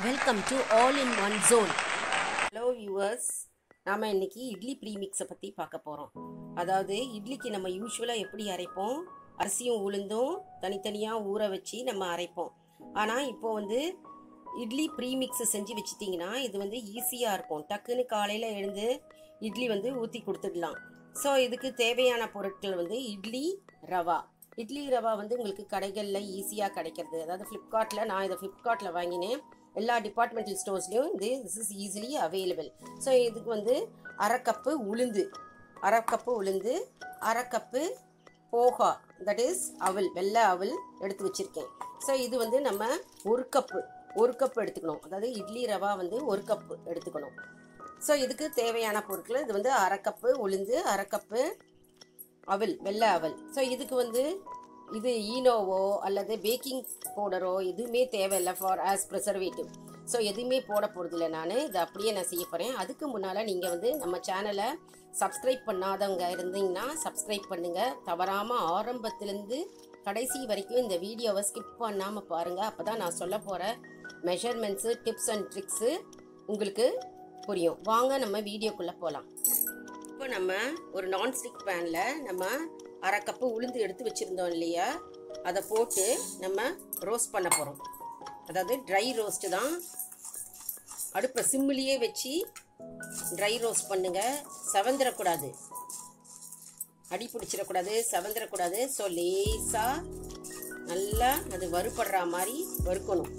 welcome to all in one zone hello viewers நாம் இன்னைக்கு இட்லி ப்ரீமிக்ஸை பற்றி பார்க்க போகிறோம் அதாவது இட்லிக்கு நம்ம யூஸ்வலாக எப்படி அரைப்போம் அரிசியும் உளுந்தும் தனித்தனியாக ஊற வச்சு நம்ம அரைப்போம் ஆனால் இப்போ வந்து இட்லி ப்ரீமிக்ஸ் செஞ்சு வச்சிட்டிங்கன்னா இது வந்து ஈஸியாக இருக்கும் டக்குன்னு காலையில் எழுந்து இட்லி வந்து ஊற்றி கொடுத்துடலாம் ஸோ இதுக்கு தேவையான பொருட்கள் வந்து இட்லி ரவா இட்லி ரவா வந்து உங்களுக்கு கடைகளில் ஈஸியாக கிடைக்கிறது அதாவது ஃப்ளிப்கார்ட்டில் நான் இதை ஃப்ளிப்கார்ட்டில் வாங்கினேன் எல்லா டிபார்ட்மெண்டல் ஸ்டோர்ஸ்லையும் இது this is easily available so இதுக்கு வந்து அரை கப்பு உளுந்து அரை கப்பு உளுந்து அரை கப்பு போகா தட் இஸ் அவல் வெள்ளை அவல் எடுத்து வச்சுருக்கேன் ஸோ இது வந்து நம்ம ஒரு கப்பு ஒரு கப் எடுத்துக்கணும் அதாவது இட்லி ரவா வந்து ஒரு கப்பு எடுத்துக்கணும் ஸோ இதுக்கு தேவையான பொருட்கள் இது வந்து அரை கப்பு உளுந்து அரை கப்பு அவல் வெள்ளை அவல் ஸோ இதுக்கு வந்து இது ஈனோவோ அல்லது பேக்கிங் பவுடரோ எதுவுமே தேவையில்லை ஃபார் ஆஸ் ப்ரிசர்வேட்டிவ் ஸோ எதுவுமே போட போகிறதில்ல நான் இதை அப்படியே நான் செய்ய போகிறேன் அதுக்கு முன்னால் நீங்கள் வந்து நம்ம சேனலை சப்ஸ்கிரைப் பண்ணாதவங்க இருந்தீங்கன்னா சப்ஸ்கிரைப் பண்ணுங்கள் தவறாமல் ஆரம்பத்துலேருந்து கடைசி வரைக்கும் இந்த வீடியோவை ஸ்கிப் பண்ணாமல் பாருங்கள் அப்போ தான் நான் சொல்ல போகிற மெஷர்மெண்ட்ஸு டிப்ஸ் அண்ட் ட்ரிக்ஸு உங்களுக்கு புரியும் வாங்க நம்ம வீடியோக்குள்ளே போகலாம் இப்போ நம்ம ஒரு நான்ஸ்டிக் பேனில் நம்ம அரை கப்பு உளுந்து எடுத்து வச்சுருந்தோம் இல்லையா அதை போட்டு நம்ம ரோஸ்ட் பண்ண போகிறோம் அதாவது ட்ரை ரோஸ்ட்டு தான் அடுப்பை சிம்மிலேயே வச்சு ட்ரை ரோஸ்ட் பண்ணுங்க செவந்திரக்கூடாது அடி பிடிச்சிடக்கூடாது செவந்திரக்கூடாது ஸோ லேசாக நல்லா அது வறுபடுற மாதிரி வறுக்கணும்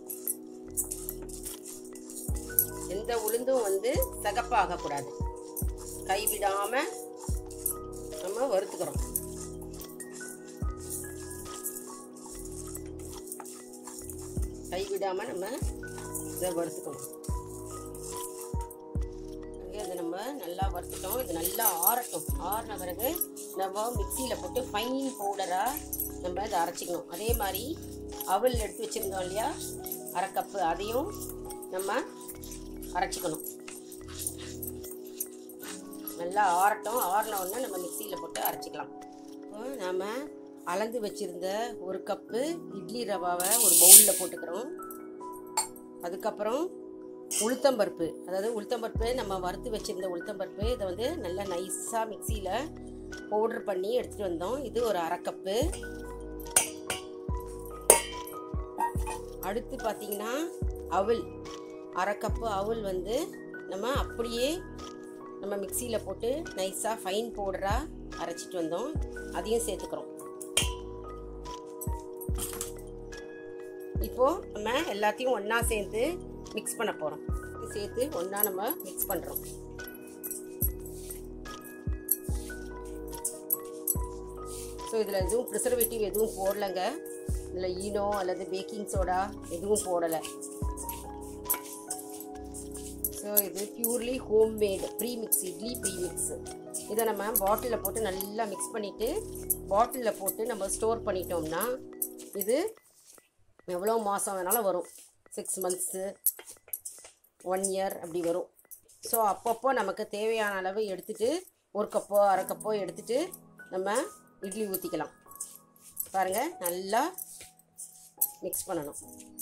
எந்த உளுந்தும் வந்து சகப்பாகக்கூடாது கைவிடாம நம்ம வறுத்துக்கிறோம் கைவிடாம நம்ம இதை வறுத்துக்கணும் இதை நம்ம நல்லா வறுத்துட்டோம் இது நல்லா ஆறட்டும் ஆறின பிறகு நம்ம மிக்சியில் போட்டு ஃபைன் பவுடராக நம்ம இதை அரைச்சிக்கணும் அதே மாதிரி அவல் எடுத்து வச்சுருந்தோம் இல்லையா அரை கப்பு அதையும் நம்ம அரைச்சிக்கணும் நல்லா ஆறட்டும் ஆறின உடனே நம்ம மிக்சியில் போட்டு அரைச்சிக்கலாம் இப்போ நாம் அளந்து வச்சுருந்த ஒரு கப்பு இட்லி ரவாவை ஒரு பவுலில் போட்டுக்கிறோம் அதுக்கப்புறம் உளுத்தம்பருப்பு அதாவது உளுத்தம்பருப்பு நம்ம வறுத்து வச்சுருந்த உளுத்தம்பருப்பு இதை வந்து நல்லா நைஸாக மிக்சியில் பவுட்ரு பண்ணி எடுத்துகிட்டு வந்தோம் இது ஒரு அரை கப்பு அடுத்து பார்த்தீங்கன்னா அவல் அரை கப்பு அவல் வந்து நம்ம அப்படியே நம்ம மிக்சியில் போட்டு நைஸாக ஃபைன் பவுடராக அரைச்சிட்டு வந்தோம் அதையும் சேர்த்துக்கிறோம் இப்போது நம்ம எல்லாத்தையும் ஒன்றா சேர்த்து மிக்ஸ் பண்ண போகிறோம் சேர்த்து ஒன்றா நம்ம மிக்ஸ் பண்ணுறோம் ஸோ இதில் எதுவும் ப்ரிசர்வேட்டிவ் எதுவும் போடலைங்க இதில் ஈனோ அல்லது பேக்கிங் சோடா எதுவும் போடலை ஸோ இது purely home made premix idli premix இதை நம்ம பாட்டிலில் போட்டு நல்லா மிக்ஸ் பண்ணிவிட்டு பாட்டிலில் போட்டு நம்ம ஸ்டோர் பண்ணிட்டோம்னா இது எவ்வளோ மாதம் வேணாலும் வரும் சிக்ஸ் மந்த்ஸு ஒன் இயர் அப்படி வரும் ஸோ அப்பப்போ நமக்கு தேவையான அளவு எடுத்துகிட்டு ஒரு கப்போ அரை கப்போ எடுத்துகிட்டு நம்ம இட்லி ஊற்றிக்கலாம் பாருங்கள் நல்லா மிக்ஸ் பண்ணணும்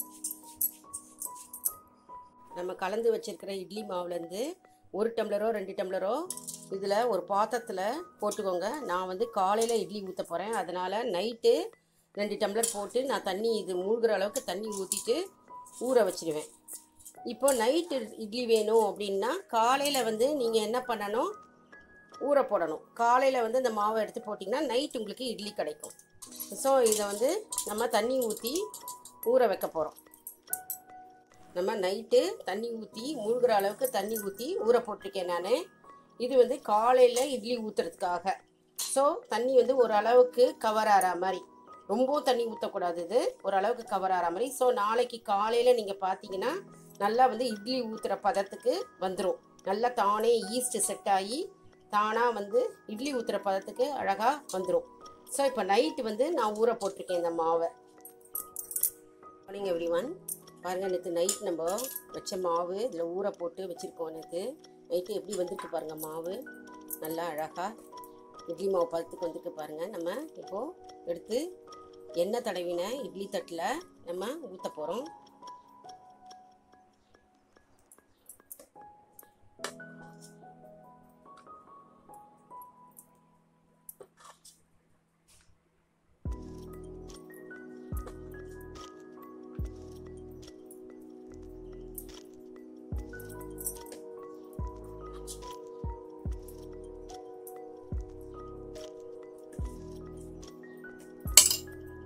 நம்ம கலந்து வச்சுருக்கிற இட்லி மாவுலேருந்து ஒரு டம்ளரோ ரெண்டு டம்ளரோ இதில் ஒரு பாத்திரத்தில் போட்டுக்கோங்க நான் வந்து காலையில் இட்லி ஊற்ற போகிறேன் அதனால் நைட்டு ரெண்டு டம்ளர் போட்டு நான் தண்ணி இது மூழ்கிற அளவுக்கு தண்ணி ஊற்றிட்டு ஊற வச்சிடுவேன் இப்போ நைட்டு இட்லி வேணும் அப்படின்னா காலையில் வந்து நீங்கள் என்ன பண்ணணும் ஊற போடணும் காலையில் வந்து இந்த மாவை எடுத்து போட்டிங்கன்னா நைட் உங்களுக்கு இட்லி கிடைக்கும் ஸோ இதை வந்து நம்ம தண்ணி ஊற்றி ஊற வைக்க போகிறோம் நம்ம நைட்டு தண்ணி ஊற்றி மூழ்கிற அளவுக்கு தண்ணி ஊற்றி ஊற போட்டிருக்கேன் நான் இது வந்து காலையில் இட்லி ஊற்றுறதுக்காக ஸோ தண்ணி வந்து ஒரு அளவுக்கு கவர் ஆகிற மாதிரி ரொம்பவும் தண்ணி ஊற்றக்கூடாது இது ஓரளவுக்கு கவர் ஆகிற மாதிரி ஸோ நாளைக்கு காலையில் நீங்கள் பார்த்தீங்கன்னா நல்லா வந்து இட்லி ஊற்றுற பதத்துக்கு வந்துடும் நல்லா தானே ஈஸ்ட் செட் ஆகி தானாக வந்து இட்லி ஊற்றுற பதத்துக்கு அழகாக வந்துடும் ஸோ இப்போ நைட்டு வந்து நான் ஊற போட்டிருக்கேன் இந்த மாவை மார்னிங் எவ்ரி ஒன் பாருங்கள் நேற்று நைட் நம்ம வச்ச மாவு இதில் ஊற போட்டு வச்சுருக்கோம் நேற்று நைட்டு எப்படி வந்துருக்கு பாருங்கள் மாவு நல்லா அழகாக இட்லி மாவு பதத்துக்கு வந்துருக்கு பாருங்கள் நம்ம இப்போது எடுத்து எண்ணெய் தடவின இட்லி தட்டில் நம்ம ஊற்ற போகிறோம்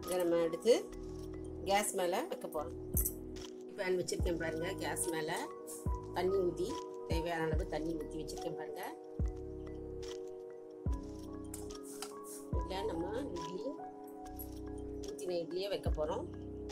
இதை நம்ம எடுத்து கேஸ் மேலே வைக்க போகிறோம் பேன் வச்சுருக்கேன் பாருங்கள் கேஸ் மேலே தண்ணி ஊற்றி தேவையான அளவு தண்ணி ஊற்றி வச்சுருக்கேன் பாருங்கள் இதில் நம்ம இட்லி ஊற்றின இட்லியை வைக்க போகிறோம்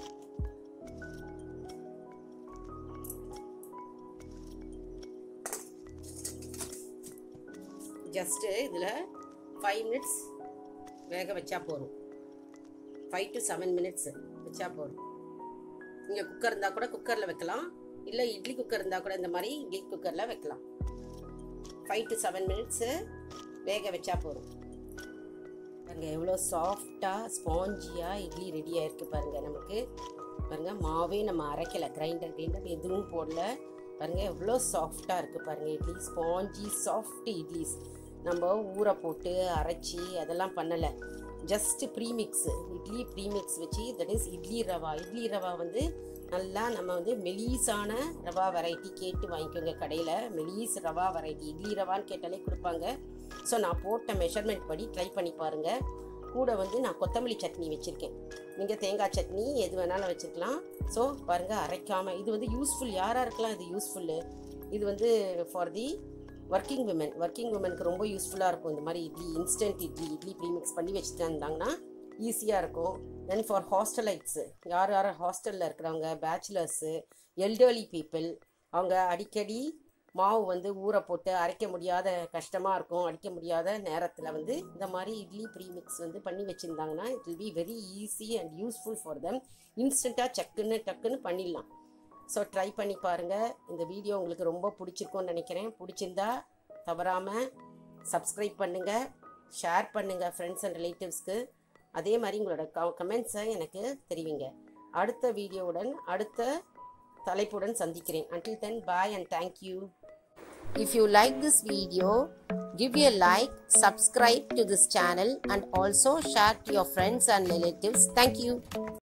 ஜஸ்ட்டு இதில் ஃபைவ் மினிட்ஸ் வேக வச்சா போதும் ஃபைவ் டு செவன் மினிட்ஸ் வச்சா போதும் நீங்கள் குக்கர் இருந்தால் கூட குக்கரில் வைக்கலாம் இல்லை இட்லி குக்கர் இருந்தால் கூட இந்த மாதிரி இட்லி குக்கரில் வைக்கலாம் ஃபைவ் டு செவன் மினிட்ஸு வேக வச்சா போதும் பாருங்கள் எவ்வளோ சாஃப்டாக ஸ்பாஞ்சியாக இட்லி ரெடி ஆயிருக்கு பாருங்கள் நமக்கு பாருங்கள் மாவே நம்ம அரைக்கலை கிரைண்டர் கிரைண்டர் எதுவும் போடல பாருங்கள் எவ்வளோ சாஃப்டாக இருக்குது பாருங்கள் இட்லி ஸ்பாஞ்சி சாஃப்ட் இட்லிஸ் நம்ம ஊற போட்டு அரைச்சி அதெல்லாம் பண்ணலை ஜஸ்ட் ப்ரீமிக்ஸு இட்லி ப்ரீமிக்ஸ் வச்சு தட் இஸ் இட்லி ரவா இட்லி ரவா வந்து நல்லா நம்ம வந்து மெலீஸான ரவா வெரைட்டி கேட்டு வாங்கிக்கோங்க கடையில் மெலீஸ் ரவா வெரைட்டி இட்லி ரவான்னு கேட்டாலே கொடுப்பாங்க ஸோ நான் போட்ட மெஷர்மெண்ட் படி ட்ரை பண்ணி பாருங்கள் கூட வந்து நான் கொத்தமல்லி சட்னி வச்சுருக்கேன் நீங்கள் தேங்காய் சட்னி எது வேணாலும் வச்சுக்கலாம் ஸோ பாருங்கள் அரைக்காமல் இது வந்து யூஸ்ஃபுல் யாராக இருக்கலாம் இது யூஸ்ஃபுல்லு இது வந்து for the working women working விமனுக்கு ரொம்ப யூஸ்ஃபுல்லாக இருக்கும் இந்த மாதிரி இட்லி இன்ஸ்டன்ட் இட்லி இட்லி ப்ரீமிக்ஸ் பண்ணி வச்சுட்டு இருந்தாங்கன்னா ஈஸியாக இருக்கும் தென் ஃபார் ஹாஸ்டலைட்ஸு யார் யார் ஹாஸ்டலில் இருக்கிறவங்க பேச்சுலர்ஸு எல்டர்லி பீப்புள் அவங்க அடிக்கடி மாவு வந்து ஊற போட்டு அரைக்க முடியாத கஷ்டமாக இருக்கும் அடிக்க முடியாத நேரத்தில் வந்து இந்த மாதிரி இட்லி ப்ரீமிக்ஸ் வந்து பண்ணி வச்சுருந்தாங்கன்னா it will be very easy and useful for them இன்ஸ்டண்ட்டாக சக்குன்னு டக்குன்னு பண்ணிடலாம் ஸோ ட்ரை பண்ணி பாருங்கள் இந்த வீடியோ உங்களுக்கு ரொம்ப பிடிச்சிருக்கும்னு நினைக்கிறேன் பிடிச்சிருந்தா தவறாமல் சப்ஸ்கிரைப் பண்ணுங்கள் ஷேர் பண்ணுங்கள் ஃப்ரெண்ட்ஸ் அண்ட் ரிலேட்டிவ்ஸ்க்கு அதே மாதிரி உங்களோட க கமெண்ட்ஸை எனக்கு தெரிவிங்க அடுத்த வீடியோவுடன் அடுத்த தலைப்புடன் சந்திக்கிறேன் until then bye and thank you if you like this video give a like subscribe to this channel and also share to your friends and relatives thank you